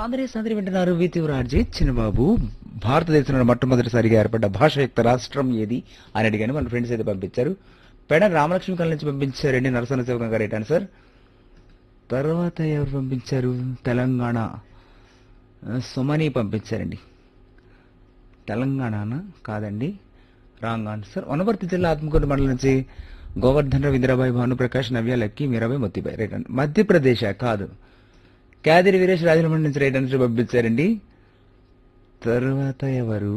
సాంద్రే సాంద్రి వింటున్నారు వితివరాజీ చిన్నబాబు భారతదేశంలో మొట్టమొదటిసారిగా ఏర్పడ్డ భాషయుక్త రాష్ట్రం ఏది అని అడిగాను మన ఫ్రెండ్స్ అయితే పంపించారు పెడ రామలక్ష్మి కళ నుంచి పంపించారండి నరసన శివగంగా రైట్ ఆన్సర్ తర్వాత ఎవరు పంపించారు తెలంగాణ ఆ, సుమని పంపించారండి తెలంగాణ కాదండి రాంగ్ ఆన్సర్ వనపర్తి జిల్లా ఆత్మకూరు మండలం నుంచి గోవర్ధన్ రవీంద్రబాయి భానుప్రకాష్ నవ్య లక్కీ మీరాబాయి మొత్తిబాయి రైట్ అండి మధ్యప్రదేశ్ కాదు కాదిరి వీరేష్ రాజమండ్రి నుంచి రైట్ ఆన్సర్ పంపించారండి తర్వాత ఎవరు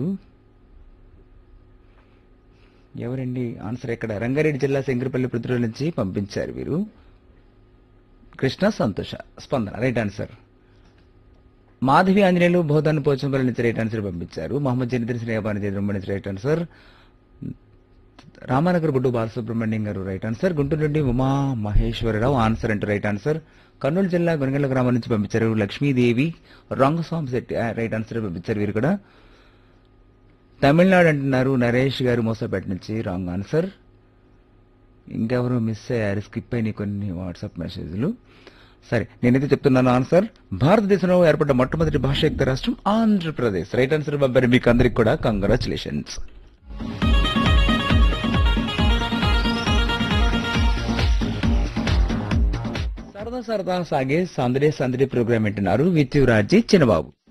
ఎవరండి ఆన్సర్ ఎక్కడ రంగారెడ్డి జిల్లా శంకరపల్లి పృథ్వీ నుంచి పంపించారు వీరు కృష్ణ సంతోష స్పందన రైట్ ఆన్సర్ మాధవి ఆంజనేయులు బోధాన్ని పోచంపల్లి నుంచి రైట్ ఆన్సర్ పంపించారు మహమ్మద్ జనిద్ర శ్రేయబాని జయద్రమ్మ నుంచి రైట్ ఆన్సర్ రామానగర్ గుడ్డు బాలసుబ్రహ్మణ్యం గారు రైట్ ఆన్సర్ గుంటూరు నుండి ఉమా మహేశ్వరరావు ఆన్సర్ అంటూ రైట్ ఆన్సర్ కర్నూలు జిల్లా గునగండ్ల గ్రామం నుంచి పంపించారు లక్ష్మీదేవి రంగస్వామి శెట్టి ఆ, రైట్ ఆన్సర్ పంపించారు వీరు కూడా తమిళనాడు అంటున్నారు నరేష్ గారు మోసపేట నుంచి రాంగ్ ఆన్సర్ ఇంకెవరో మిస్ అయ్యారు స్కిప్ అయినాయి కొన్ని వాట్సాప్ మెసేజ్లు సరే నేనైతే చెప్తున్నాను ఆన్సర్ భారతదేశంలో ఏర్పడ్డ మొట్టమొదటి భాషయుక్త రాష్ట్రం ఆంధ్రప్రదేశ్ రైట్ ఆన్సర్ పంపారు మీకు అందరికి కూడా కంగ్రాచులేషన్స్ సరదా సరదా సాగే సందడే సందడి ప్రోగ్రామ్ వింటున్నారు విత్యురాజీ చిన్నబాబు